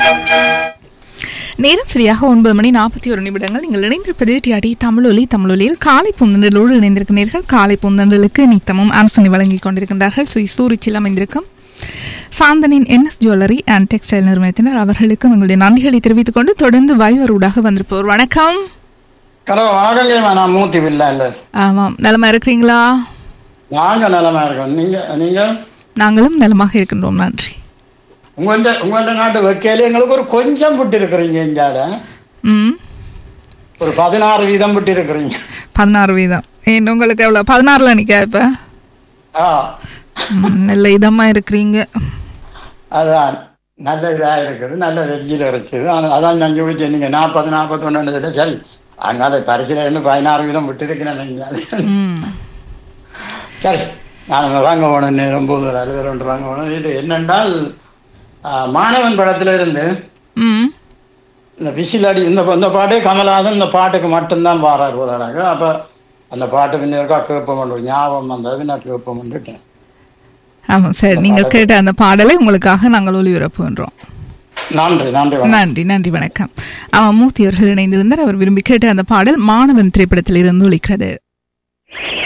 நேரம் சரியாக ஒன்பது மணி நாற்பத்தி ஒரு நிமிடங்கள் நீங்கள் இணைந்திருப்பது டிஆடி தமிழொலி தமிழொலியில் காலை புந்தண்டலோடு இணைந்திருக்கிறீர்கள் காலை புந்தண்டலுக்கு நித்தமும் அரசனை வழங்கிக் கொண்டிருக்கின்றார்கள் ஸ்ரீ சூரிச்சில் அமைந்திருக்கும் சாந்தனின் என்எஸ் ஜுவல்லரி அண்ட் டெக்ஸ்டைல் நிறுவனத்தினர் அவர்களுக்கும் எங்களுடைய நன்றிகளை தெரிவித்துக் கொண்டு தொடர்ந்து வாய்வரூடாக வந்திருப்பவர் வணக்கம் ஹலோ வணக்கங்கம்மா நான் மூர்த்தி பில்லா இல்ல ஆமாம் நலமா இருக்கிறீங்களா நாங்க நலமா இருக்கோம் நீங்க நீங்க நாங்களும் நலமாக இருக்கின்றோம் நன்றி உங்கள்ட்ட உங்கள்ட்ட நாட்டு வைக்கையில எங்களுக்கு ஒரு கொஞ்சம் விட்டு இருக்கிறீங்க இங்கால ம் ஒரு பதினாறு வீதம் விட்டு இருக்கிறீங்க பதினாறு வீதம் ஏன் உங்களுக்கு எவ்வளோ பதினாறுல நிற்க இப்போ ஆ நல்ல இதமா இருக்கிறீங்க அதான் நல்ல இதா இருக்குது நல்ல வெஜ்ஜில் இருக்குது ஆனா- அதான் நான் யோசிச்சேன் நீங்க நாற்பது நாற்பத்தொன்னு சரி அதனால பரிசில் என்ன பதினாறு வீதம் விட்டு இருக்கிறேன் நீங்க ம் சரி நான் வாங்க போனேன் நேரம் போது ஒரு அலுவலர் ஒன்று வாங்க போனேன் இது என்னென்றால் ஆ, மாணவன் படத்துல இருந்து ம் இந்த விசில் அடி இந்த இந்த பாட்டே கமலஹாசன் இந்த பாட்டுக்கு மட்டும்தான் பாடுறார் ஒரு அழகு அப்போ அந்த பாட்டு பின்ன இருக்கா கேட்போம் பண்ணுவோம் ஞாபகம் வந்தது நான் கேட்போம் பண்ணிட்டேன் ஆமாம் சரி நீங்கள் கேட்ட அந்த பாடலை உங்களுக்காக நாங்கள் ஒளிபரப்புகின்றோம் நன்றி நன்றி வணக்கம். நன்றி நன்றி வணக்கம் ஆமாம் மூர்த்தி அவர்கள் இணைந்திருந்தார் அவர் விரும்பி கேட்ட அந்த பாடல் மாணவன் திரைப்படத்தில் இருந்து ஒழிக்கிறது